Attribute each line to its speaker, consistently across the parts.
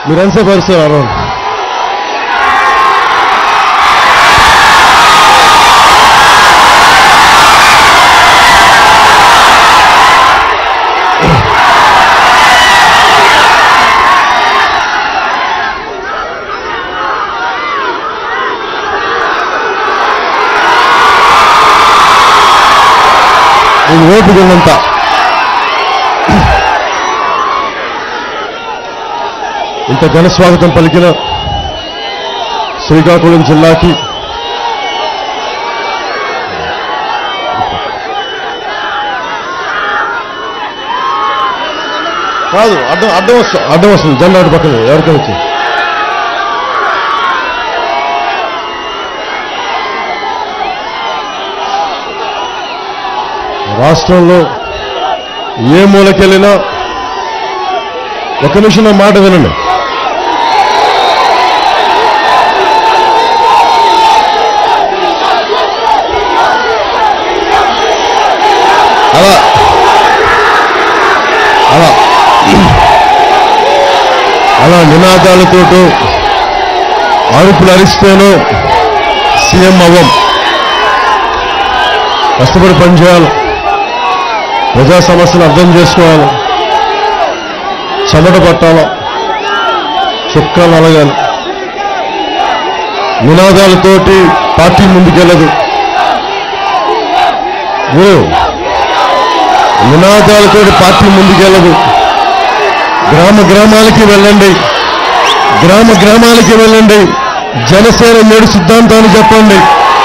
Speaker 1: మీరు ఎంతసేపు అరుస్తారు అరౌండ్ నేను ఓపిక ఉన్నంత ఇంత ఘన స్వాగతం పలికిన శ్రీకాకుళం జిల్లాకి కాదు అడ్డం అడ్డం వస్తుంది అడ్డం వస్తుంది జెండా అటు పక్కన ఎవరికైనా వచ్చి రాష్ట్రంలో ఏ మూలకెళ్ళినా ఒక నిమిషం నా మాట వినండి అలా అలా అలా నినాదాలతోటూ అరుపులు అరిస్తేనూ సీఎం అవ్వం కష్టపడి పనిచేయాలి ప్రజా సమస్యలు అర్థం చేసుకోవాలి చెమట పట్టాలి చుక్కలు అలగాలి నినాదాలతోటి పార్టీ ముందుకెళ్ళదు మీరు నినాదాలతోటి పార్టీ ముందుకెళ్ళదు గ్రామ గ్రామాలకి వెళ్ళండి గ్రామ గ్రామాలకి వెళ్ళండి జనసేన నేడు సిద్ధాంతాన్ని చెప్పండి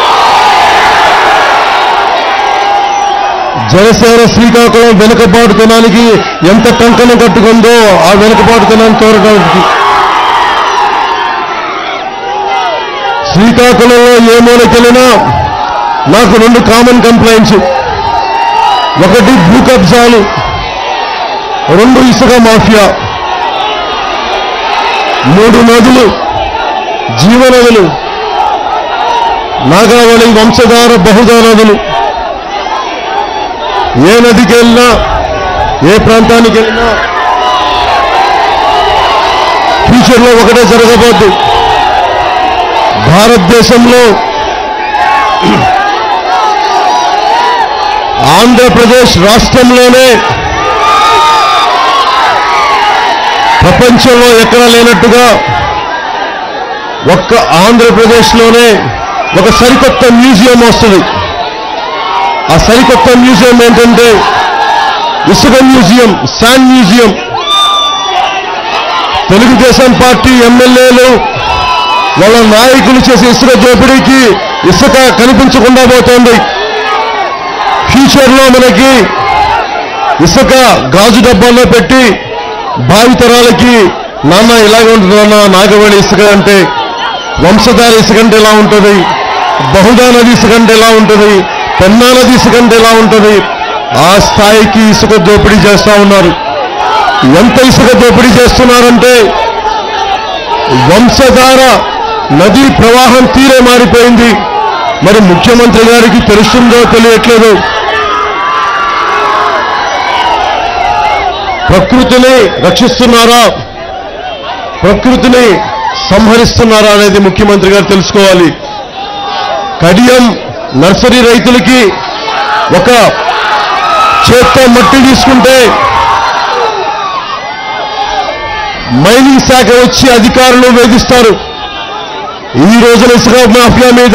Speaker 1: జనసేన శ్రీకాకుళం వెనుకబాటుతనానికి ఎంత కంకణం కట్టుకుందో ఆ వెనుకబాటుతనాన్ని తోరడానికి శ్రీకాకుళంలో ఏ మూలకెళ్ళినా నాకు రెండు కామన్ కంప్లైంట్స్ ఒకటి భూ కబ్జాలు రెండు ఇసుక మాఫియా మూడు నదులు జీవనదులు నాగావళి వంశధార బహుధా నదులు ఏ నదికి వెళ్ళినా ఏ ప్రాంతానికి వెళ్ళినా ఫ్యూచర్లో ఒకటే జరగబోద్దు భారతదేశంలో ఆంధ్రప్రదేశ్ రాష్ట్రంలోనే ప్రపంచంలో ఎక్కడా లేనట్టుగా ఒక్క ఆంధ్రప్రదేశ్లోనే ఒక సరికొత్త మ్యూజియం వస్తుంది ఆ సరికొత్త మ్యూజియం ఏంటంటే ఇసుక museum sand museum Telugu Desam party ఎమ్మెల్యేలు వాళ్ళ నాయకులు చేసే ఇసుక దోపిడీకి ఇసుక కనిపించకుండా పోతోంది ఫ్యూచర్లో మనకి ఇసుక గాజు డబ్బాల్లో పెట్టి భావితరాలకి నాన్న ఇలాగే ఉంటుంది నాన్న నాగవేణి ఇసుక అంటే వంశధార ఇసుక అంటే ఎలా ఉంటుంది బహుదా నది ఇసుక అంటే ఎలా ఉంటుంది పెన్నా నది ఇసుక అంటే ఎలా ఉంటుంది ఆ స్థాయికి ఇసుక దోపిడీ చేస్తా ఉన్నారు ఎంత ఇసుక దోపిడీ చేస్తున్నారంటే వంశధార నదీ ప్రవాహం తీరే మారిపోయింది మరి ముఖ్యమంత్రి గారికి తెలుస్తుందో తెలియట్లేదు ప్రకృతిని రక్షిస్తున్నారా ప్రకృతిని సంహరిస్తున్నారా అనేది ముఖ్యమంత్రి గారు తెలుసుకోవాలి కడియం నర్సరీ రైతులకి ఒక చేత్తో మట్టి తీసుకుంటే మైనింగ్ శాఖ వచ్చి అధికారులు వేధిస్తారు ఈ రోజున ఇసుక మాఫియా మీద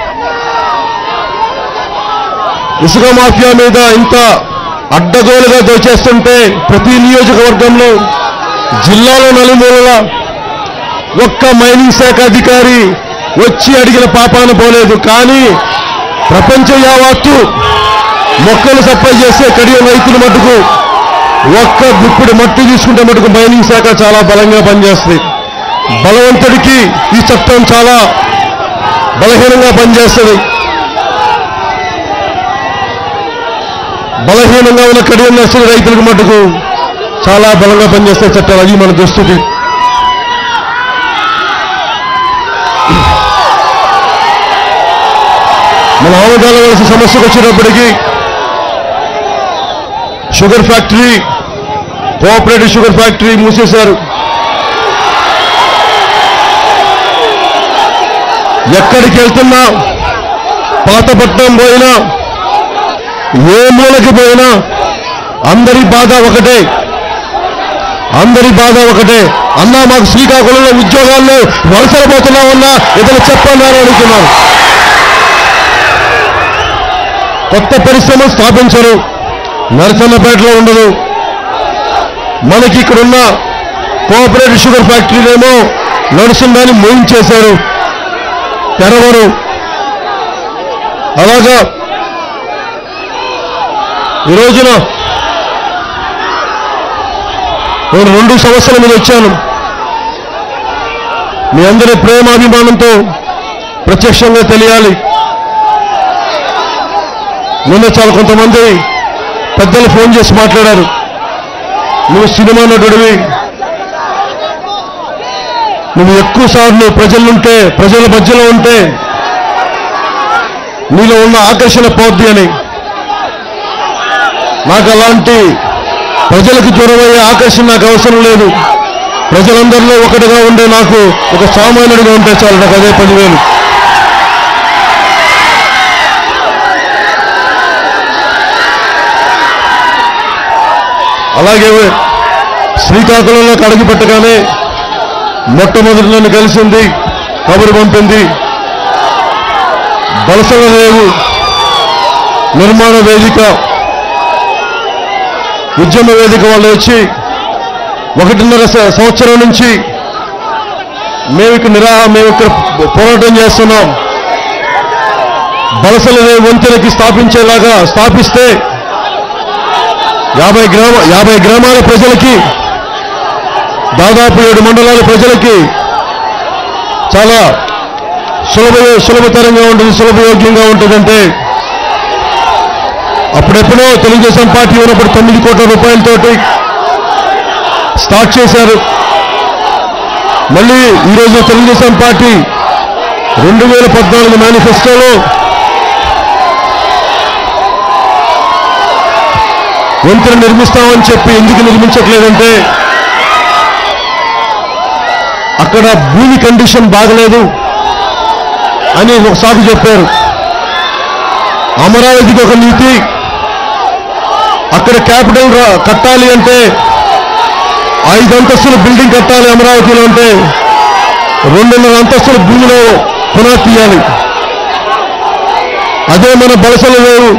Speaker 1: ఇసుక మాఫియా మీద ఇంత అడ్డగోలుగా దోచేస్తుంటే ప్రతి నియోజకవర్గంలో జిల్లాలో నలుమూలల ఒక్క మైనింగ్ శాఖ అధికారి వచ్చి అడిగిన పాపాన పోలేదు కానీ ప్రపంచ యావత్తు మొక్కలు సప్లై చేసే కడియం రైతుల మటుకు ఒక్క గుప్పుడు మట్టి తీసుకుంటే మటుకు మైనింగ్ శాఖ చాలా బలంగా పనిచేస్తుంది బలవంతుడికి ఈ చట్టం చాలా బలహీనంగా పనిచేస్తుంది బలహీనంగా ఉన్న కడియం నర్సరీ రైతులకు మటుకు చాలా బలంగా పనిచేస్తే చట్టాలు అది మన దుస్థితి మన ఆమదాల వలస సమస్యకు వచ్చేటప్పటికి sugar factory cooperative sugar factory మూసేశారు ఎక్కడికి వెళ్తున్నా పాతపట్నం పోయినా ఏ మూలకి పోయినా అందరి బాధ ఒకటే అందరి బాధ ఒకటే అన్నా మాకు శ్రీకాకుళంలో ఉద్యోగాల్లో వలసలు పోతున్నామన్నా ఇతను చెప్పన్నా అని అడుగుతున్నారు కొత్త పరిశ్రమ స్థాపించరు నరసన్నపేటలో ఉండదు మనకి ఇక్కడున్న కోఆపరేటివ్ షుగర్ ఫ్యాక్టరీలేమో నడుస్తుందని మూయించేశారు తెరవరు అలాగా ఈ రోజున నేను రెండు సంవత్సరాల మీద వచ్చాను మీ అందరి ప్రేమాభిమానంతో ప్రత్యక్షంగా తెలియాలి నిన్న చాలా కొంతమంది పెద్దలు ఫోన్ చేసి మాట్లాడారు నువ్వు సినిమా నటుడివి నువ్వు ఎక్కువ సార్లు ప్రజలుంటే ప్రజల మధ్యలో ఉంటే నీలో ఉన్న ఆకర్షణ పోద్ది అని నాకు అలాంటి ప్రజలకు దూరమయ్యే ఆకర్షణ నాకు అవసరం లేదు ప్రజలందరిలో ఒకటిగా ఉండే నాకు ఒక సామాన్యుడిగా ఉంటే చాలు నాకు అదే పదివేలు అలాగే శ్రీకాకుళంలో కడిగి పెట్టగానే మొట్టమొదటి నన్ను కలిసింది కబురు పంపింది బలసల రేవు నిర్మాణ వేదిక ఉద్యమ వేదిక వాళ్ళు వచ్చి ఒకటిన్నర స- సంవత్సరం నుంచి మేము ఇక్కడ నిరా మేము ఇక్కడ పోరాటం చేస్తున్నాం బలసల రేవు వంతెనకి స్థాపించేలాగా స్థాపిస్తే యాభై గ్రామ యాభై గ్రామాల ప్రజలకి దాదాపు ఏడు మండలాల ప్రజలకి చాలా సులభ సులభతరంగా ఉంటుంది సులభయోగ్యంగా ఉంటుందంటే అప్పుడెప్పుడో తెలుగుదేశం పార్టీ ఉన్నప్పుడు తొమ్మిది కోట్ల రూపాయలతోటి స్టార్ట్ చేశారు మళ్ళీ ఈరోజు తెలుగుదేశం పార్టీ రెండు వేల పద్నాలుగు మేనిఫెస్టోలో వంతెన నిర్మిస్తామని చెప్పి ఎందుకు నిర్మించట్లేదంటే అక్కడ భూమి కండిషన్ బాగలేదు అని ఒక సాకు చెప్పారు అమరావతికి ఒక నీతి అక్కడ క్యాపిటల్ రా- కట్టాలి అంటే ఐదు అంతస్తుల బిల్డింగ్ కట్టాలి అమరావతిలో అంటే రెండున్నర అంతస్తుల భూమిలో పునాది తీయాలి అదే మన బలసలు లేవు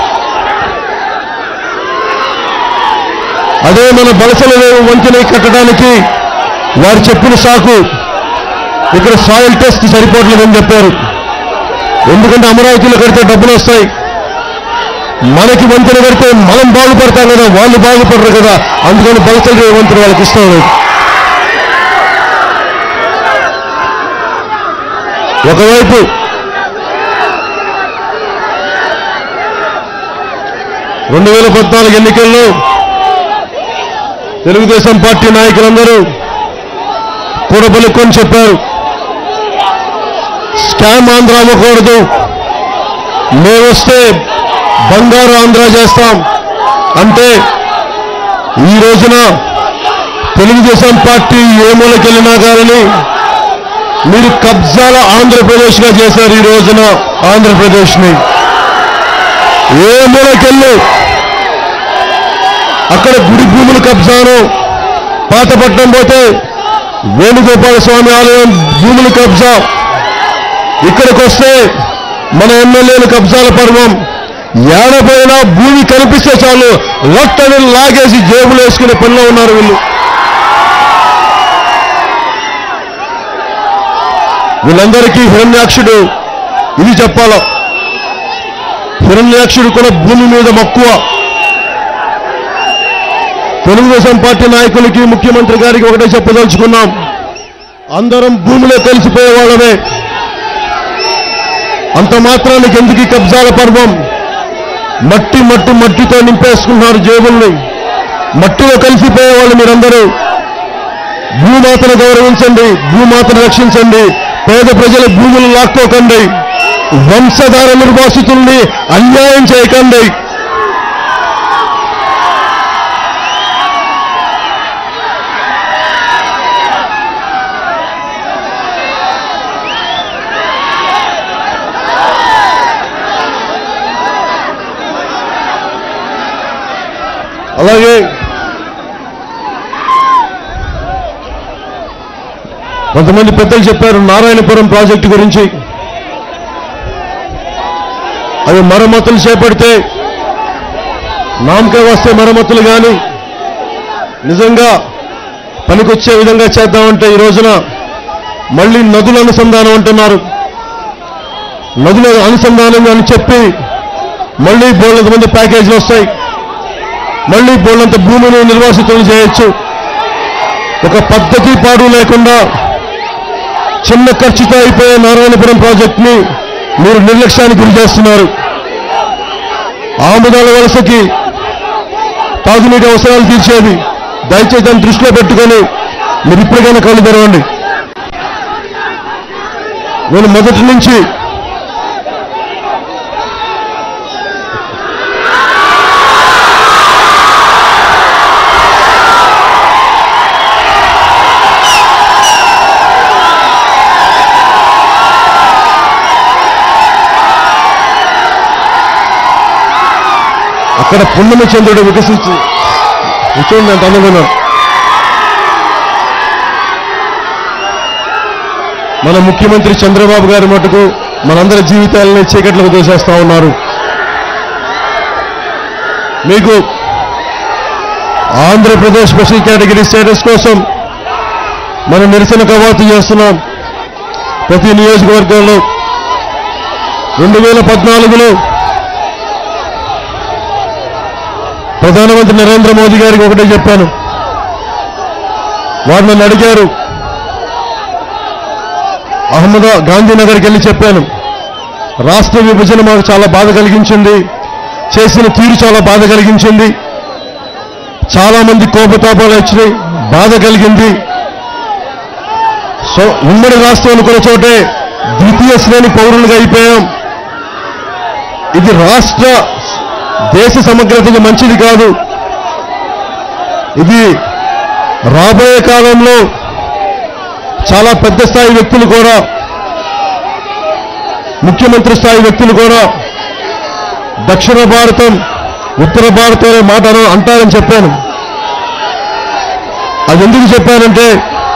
Speaker 1: అదే మన బలసల రేవు వంతెన కట్టడానికి వారు చెప్పిన సాకు ఇక్కడ సాయిల్ టెస్ట్ సరిపోవట్లేదని చెప్పారు ఎందుకంటే అమరావతిలో కడితే డబ్బులు వస్తాయి మనకి వంతెన కడితే మనం బాగుపడతాం కదా వాళ్ళు బాగుపడరు కదా అందుకని బలసల రేవు వంతెన వాళ్ళకి ఇష్టం లేదు ఒకవైపు రెండు వేల పద్నాలుగు ఎన్నికల్లో తెలుగుదేశం పార్టీ నాయకులందరూ కూడబలుక్కొని చెప్పారు స్కామ్ ఆంధ్ర అమ్మకూడదు మేమొస్తే బంగారు ఆంధ్ర చేస్తాం అంటే ఈ రోజున తెలుగుదేశం పార్టీ ఏ మూలకెళ్ళినా కానీ మీరు కబ్జాల ఆంధ్రప్రదేశ్గా చేశారు ఈ రోజున ఆంధ్రప్రదేశ్ని ఏ మూలకెళ్ళి అక్కడ గుడి భూముల కబ్జాను పాతపట్నం పోతే వేణుగోపాల స్వామి ఆలయం భూముల కబ్జా ఇక్కడికి వస్తే మన ఎమ్మెల్యేల కబ్జాల పర్వం ఏడపోయినా భూమి కనిపిస్తే చాలు లట్టని లాగేసి జేబులు వేసుకునే పనిలో ఉన్నారు వీళ్ళు వీళ్ళందరికీ హిరణ్యాక్షుడు ఇది చెప్పాలా హిరణ్యాక్షుడు కూడా భూమి మీద మక్కువ తెలుగుదేశం పార్టీ నాయకులకి ముఖ్యమంత్రి గారికి ఒకటే చెప్పదలుచుకున్నాం అందరం భూమిలో కలిసిపోయే వాళ్ళమే అంత మాత్రానికి ఎందుకు ఈ కబ్జాల పర్వం మట్టి మట్టి మట్టితో నింపేసుకుంటున్నారు జేబుల్ని మట్టిలో కలిసిపోయే వాళ్ళు మీరందరూ భూమాతను గౌరవించండి భూమాతను రక్షించండి పేద ప్రజల భూములు లాక్కోకండి వంశధార నిర్వాసితుల్ని అన్యాయం చేయకండి అలాగే కొంతమంది పెద్దలు చెప్పారు నారాయణపురం ప్రాజెక్టు గురించి అవి మరమ్మతులు చేపడితే నామకే వస్తే మరమ్మతులు కానీ నిజంగా పనికొచ్చే విధంగా చేద్దామంటే ఈ రోజున మళ్ళీ నదుల అనుసంధానం అంటున్నారు నదుల అనుసంధానం అని చెప్పి మళ్ళీ బోళ్ళంత మంది ప్యాకేజీలు వస్తాయి మళ్ళీ బోళ్ళంత భూమిని నిర్వాసితులు చేయొచ్చు ఒక పద్ధతి పాడు లేకుండా చిన్న ఖర్చుతో అయిపోయే నారాయణపురం ప్రాజెక్టుని మీరు నిర్లక్ష్యానికి గురి చేస్తున్నారు ఆముదాల వలసకి తాగునీటి అవసరాలు తీర్చేది దయచేసి దాన్ని దృష్టిలో పెట్టుకొని మీరు ఇప్పటికైనా కళ్ళు తెరవండి నేను మొదటి నుంచి అక్కడ పున్నమ చంద్రుడు వికసించి చూడండి అంత అందమైన మన ముఖ్యమంత్రి చంద్రబాబు గారి మటుకు మనందరి జీవితాలని చీకట్లకు దోసేస్తా ఉన్నారు మీకు ఆంధ్రప్రదేశ్ స్పెషల్ కేటగిరీ స్టేటస్ కోసం మనం నిరసన కవాతు చేస్తున్నాం ప్రతి నియోజకవర్గంలో రెండు వేల పద్నాలుగులో ప్రధానమంత్రి నరేంద్ర మోదీ గారికి ఒకటే చెప్పాను వారు నన్ను అడిగారు అహ్మదా గాంధీనగర్కి వెళ్ళి చెప్పాను రాష్ట్ర విభజన మాకు చాలా బాధ కలిగించింది చేసిన తీరు చాలా బాధ కలిగించింది చాలా మంది కోపతాపాలు వచ్చినాయి బాధ కలిగింది సో ఉమ్మడి రాష్ట్రం అనుకున్న చోటే ద్వితీయ శ్రేణి పౌరులుగా అయిపోయాం ఇది రాష్ట్ర దేశ సమగ్రతకి మంచిది కాదు ఇది రాబోయే కాలంలో చాలా పెద్ద స్థాయి వ్యక్తులు కూడా ముఖ్యమంత్రి స్థాయి వ్యక్తులు కూడా దక్షిణ భారతం ఉత్తర భారతం అనే మాట అన- అంటారని చెప్పాను అది ఎందుకు చెప్పానంటే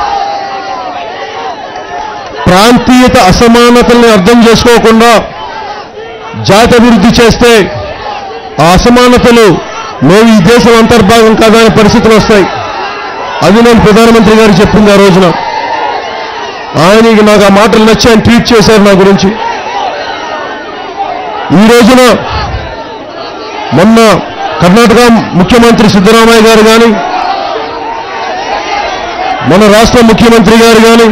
Speaker 1: ప్రాంతీయత అసమానతల్ని అర్థం చేసుకోకుండా జాతి అభివృద్ధి చేస్తే ఆ అసమానతలు మేము ఈ దేశం అంతర్భాగం కాదా అనే పరిస్థితులు వస్తాయి అది నేను ప్రధానమంత్రి గారు చెప్పింది ఆ రోజున ఆయనకి నాకు ఆ మాటలు నచ్చి ఆయన ట్వీట్ చేశారు నా గురించి ఈ రోజున మొన్న కర్ణాటక ముఖ్యమంత్రి సిద్ధరామయ్య గారు కానీ మన రాష్ట్ర ముఖ్యమంత్రి గారు కానీ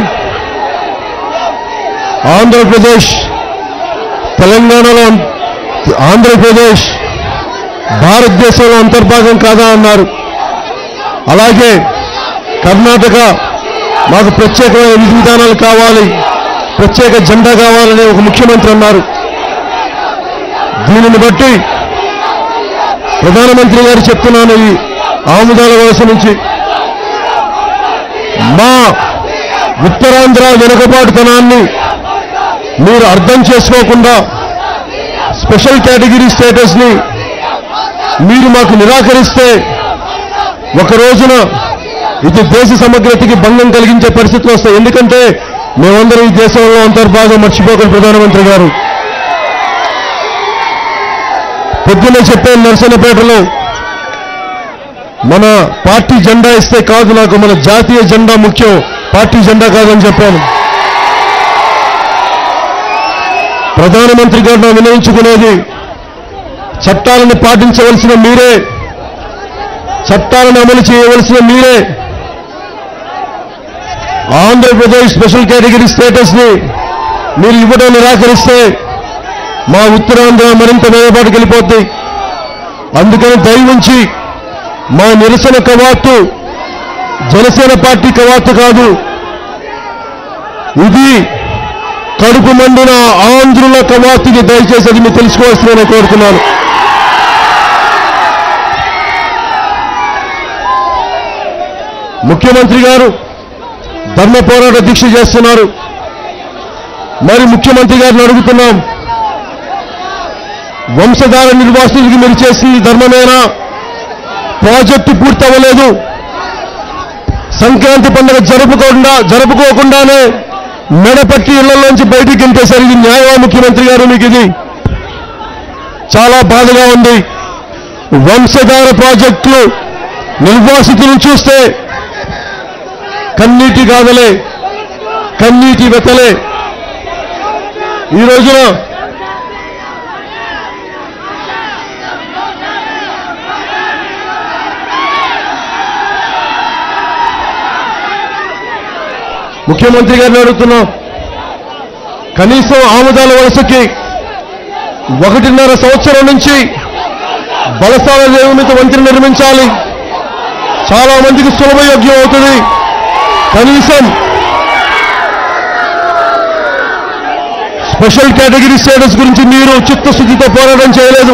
Speaker 1: ఆంధ్రప్రదేశ్ తెలంగాణలో అం- ఆంధ్రప్రదేశ్ భారతదేశంలో అంతర్భాగం కాదా అన్నారు అలాగే కర్ణాటక మాకు ప్రత్యేకమైన విధి విధానాలు కావాలి ప్రత్యేక జెండా కావాలని ఒక ముఖ్యమంత్రి అన్నారు దీనిని బట్టి ప్రధానమంత్రి గారు చెప్తున్నాను ఈ ఆముదాల వలస నుంచి మా ఉత్తరాంధ్ర వెనుకబాటుతనాన్ని మీరు అర్థం చేసుకోకుండా స్పెషల్ కేటగిరీ స్టేటస్ ని మీరు మాకు నిరాకరిస్తే ఒక రోజున ఇది దేశ సమగ్రతకి భంగం కలిగించే పరిస్థితులు వస్తాయి ఎందుకంటే మేమందరం ఈ దేశంలో అంతర్భాగం మర్చిపోకండి ప్రధానమంత్రి గారు పొద్దున్నే చెప్పాను నరసన్నపేటలో మన పార్టీ జెండా ఇస్తే కాదు నాకు మన జాతీయ జెండా ముఖ్యం పార్టీ జెండా కాదని చెప్పాను ప్రధానమంత్రి గారు నా వినయించుకునేది చట్టాలను పాటించవలసిన మీరే చట్టాలను అమలు చేయవలసిన మీరే ఆంధ్రప్రదేశ్ స్పెషల్ కేటగిరీ స్టేటస్ ని మీరు ఇవ్వడం నిరాకరిస్తే మా ఉత్తరాంధ్ర మరింత వేయబాటుకు వెళ్ళిపోద్ది అందుకని దయవుంచి మా నిరసన కవాతు జనసేన పార్టీ కవాతు కాదు ఇది కడుపు మండిన ఆంధ్రుల కవాతుకి దయచేసి అది మీరు తెలుసుకోవాల్సి నేను కోరుతున్నాను ముఖ్యమంత్రి గారు ధర్మ పోరాట దీక్ష చేస్తున్నారు మరి ముఖ్యమంత్రి గారిని అడుగుతున్నాం వంశధార నిర్వాసులకి మీరు చేసి ధర్మమేనా ప్రాజెక్టు పూర్తి అవ్వలేదు సంక్రాంతి పండుగ జరుపుకోకుండా జరుపుకోకుండానే మెడపట్టి ఇళ్లలోంచి బయటికి గెంటేశారు ఇది న్యాయమా ముఖ్యమంత్రి గారు మీకు ఇది చాలా బాధగా ఉంది వంశధార ప్రాజెక్టులు నిర్వాసితులను చూస్తే కన్నీటి గాథలే కన్నీటి వెతలే ఈ రోజున ముఖ్యమంత్రి గారిని అడుగుతున్నాం కనీసం ఆముదాల వలసకి ఒకటిన్నర సంవత్సరం నుంచి బలసాల దేవునితో వంతెన నిర్మించాలి చాలా మందికి సులభయోగ్యం అవుతుంది కనీసం స్పెషల్ కేటగిరీ స్టేటస్ గురించి మీరు చిత్తశుద్ధితో పోరాటం చేయలేదు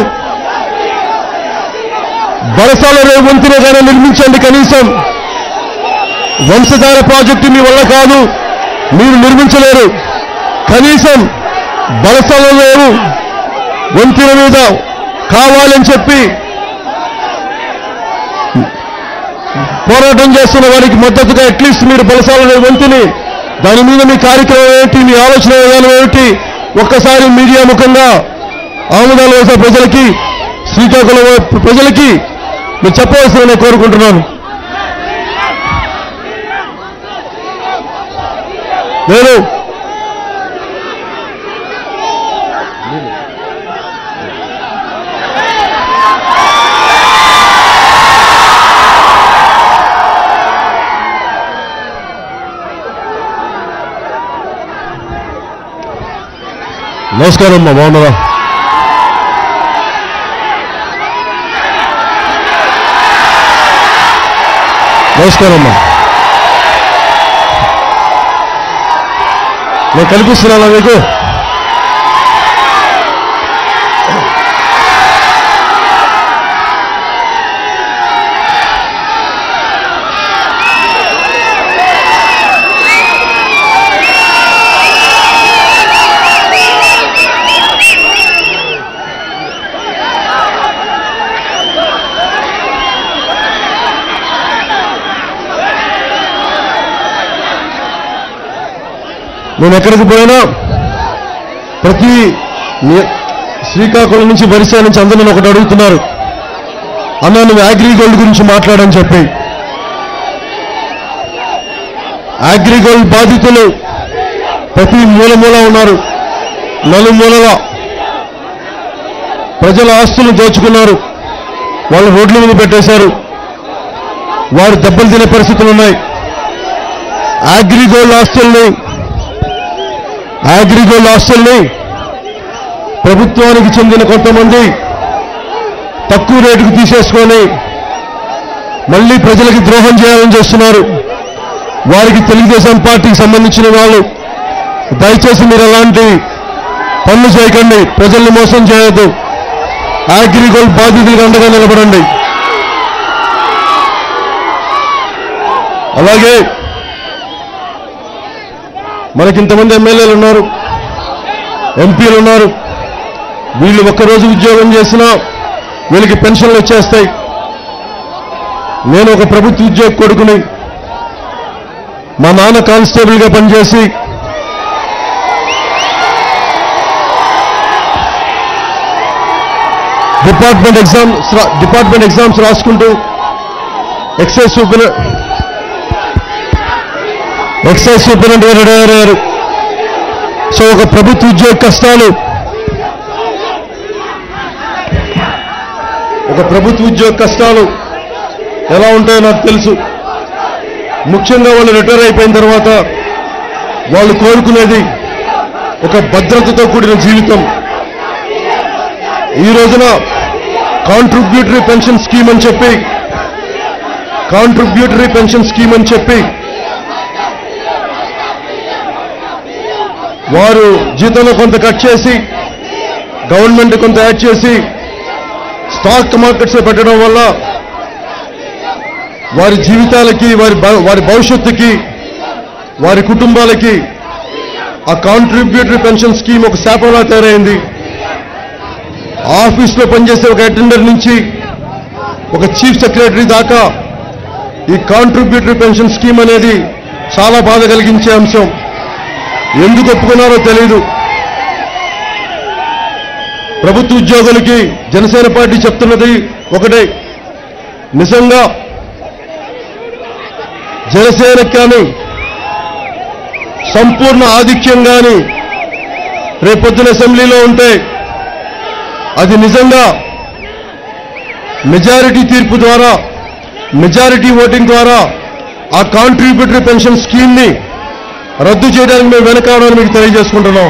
Speaker 1: బలసాల రేవు వంతెనగానే నిర్మించండి కనీసం వంశధార ప్రాజెక్టు మీ వల్ల కాదు మీరు నిర్మించలేరు కనీసం బలసాల రేవు వంతెన మీద కావాలని చెప్పి పోరాటం చేస్తున్న వారికి మద్దతుగా అట్లీస్ట్ మీరు బలసాలనే వంతుని దాని మీద మీ కార్యక్రమం ఏమిటి మీ ఆలోచన విధానం ఏమిటి ఒక్కసారి మీడియా ముఖంగా ఆముదాల వలస ప్రజలకి శ్రీకాకుళం ప్రజలకి మీరు చెప్పవలసిన నేను కోరుకుంటున్నాను నేను నమస్కారం అమ్మా బాగున్నారా నమస్కారం అమ్మా నేను కల్పిస్తున్నానా మీకు నేను ఎక్కడికి పోయినా ప్రతి ని- శ్రీకాకుళం నుంచి వరిసా నుంచి అందరూ నన్ను ఒకటి అడుగుతున్నారు అన్న నువ్వు అగ్రిగోల్డ్ గురించి మాట్లాడని చెప్పి అగ్రిగోల్డ్ బాధితులు ప్రతి మూల మూల ఉన్నారు నలుమూలల ప్రజల ఆస్తులను దోచుకున్నారు వాళ్ళు రోడ్ల మీద పెట్టేశారు వారు దెబ్బలు తినే పరిస్థితులు ఉన్నాయి అగ్రిగోల్డ్ ఆస్తుల్ని అగ్రిగోల్డ్ ఆస్తుల్ని ప్రభుత్వానికి చెందిన కొంతమంది తక్కువ రేటుకు తీసేసుకొని మళ్ళీ ప్రజలకి ద్రోహం చేయాలని చేస్తున్నారు వారికి తెలుగుదేశం పార్టీకి సంబంధించిన వాళ్ళు దయచేసి మీరు అలాంటి పనులు చేయకండి ప్రజల్ని మోసం చేయొద్దు అగ్రిగోల్డ్ బాధితులకు అండగా నిలబడండి అలాగే మనకి ఇంతమంది ఎమ్మెల్యేలు ఉన్నారు ఎంపీలు ఉన్నారు వీళ్ళు ఒక్కరోజు ఉద్యోగం చేసినా వీళ్ళకి పెన్షన్లు వచ్చేస్తాయి నేను ఒక ప్రభుత్వ ఉద్యోగ కొడుకుని మా నాన్న కానిస్టేబుల్గా పనిచేసి డిపార్ట్మెంట్ ఎగ్జామ్స్ రా- డిపార్ట్మెంట్ ఎగ్జామ్స్ రాసుకుంటూ excise super excise superintendent retire అయ్యారు సో ఒక ప్రభుత్వ ఉద్యోగ కష్టాలు ఒక ప్రభుత్వ ఉద్యోగ కష్టాలు ఎలా ఉంటాయో నాకు తెలుసు ముఖ్యంగా వాళ్ళు రిటైర్ అయిపోయిన తర్వాత వాళ్ళు కోరుకునేది ఒక భద్రతతో కూడిన జీవితం ఈ రోజున కాంట్రిబ్యూటరీ పెన్షన్ స్కీమ్ అని చెప్పి కాంట్రిబ్యూటరీ పెన్షన్ స్కీమ్ అని చెప్పి వారు జీతంలో కొంత కట్ చేసి గవర్నమెంట్ కొంత యాడ్ చేసి స్టాక్ మార్కెట్స్ పెట్టడం వల్ల వారి జీవితాలకి వారి భ- వారి భవిష్యత్తుకి వారి కుటుంబాలకి ఆ కాంట్రిబ్యూటరీ పెన్షన్ స్కీమ్ ఒక శాపంలా తయారైంది ఆఫీస్లో పనిచేసే ఒక అటెండర్ నుంచి ఒక చీఫ్ సెక్రటరీ దాకా ఈ కాంట్రిబ్యూటరీ పెన్షన్ స్కీమ్ అనేది చాలా బాధ కలిగించే అంశం ఎందుకు ఒప్పుకున్నారో తెలియదు ప్రభుత్వ ఉద్యోగులకి జనసేన పార్టీ చెప్తున్నది ఒకటే నిజంగా జనసేనకి కానీ సంపూర్ణ ఆధిక్యం కానీ రేపొద్దున అసెంబ్లీలో ఉంటే అది నిజంగా మెజారిటీ తీర్పు ద్వారా మెజారిటీ ఓటింగ్ ద్వారా ఆ కాంట్రిబ్యూటరీ పెన్షన్ స్కీమ్ ని రద్దు చేయడానికి మేము వెనకాడని మీకు తెలియజేసుకుంటున్నాం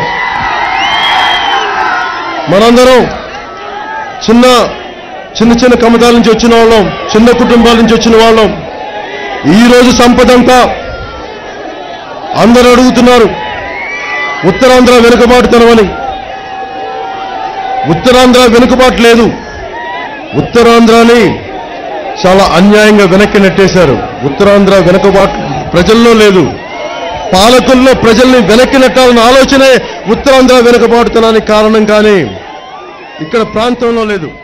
Speaker 1: మనందరం చిన్న చిన్న చిన్న కమతాల నుంచి వచ్చిన వాళ్ళం చిన్న కుటుంబాల నుంచి వచ్చిన వాళ్ళం ఈ రోజు సంపద అంతా అందరూ అడుగుతున్నారు ఉత్తరాంధ్ర వెనుకబాటుతనమని ఉత్తరాంధ్ర వెనుకబాటు లేదు ఉత్తరాంధ్రని చాలా అన్యాయంగా వెనక్కి నెట్టేశారు ఉత్తరాంధ్ర వెనుకబాటు ప్రజల్లో లేదు పాలకుల్లో ప్రజల్ని వెనక్కి నెట్టాలన్న ఆలోచనే ఉత్తరాంధ్ర వెనుకబాటుతనానికి కారణం కానీ ఇక్కడ ప్రాంతంలో లేదు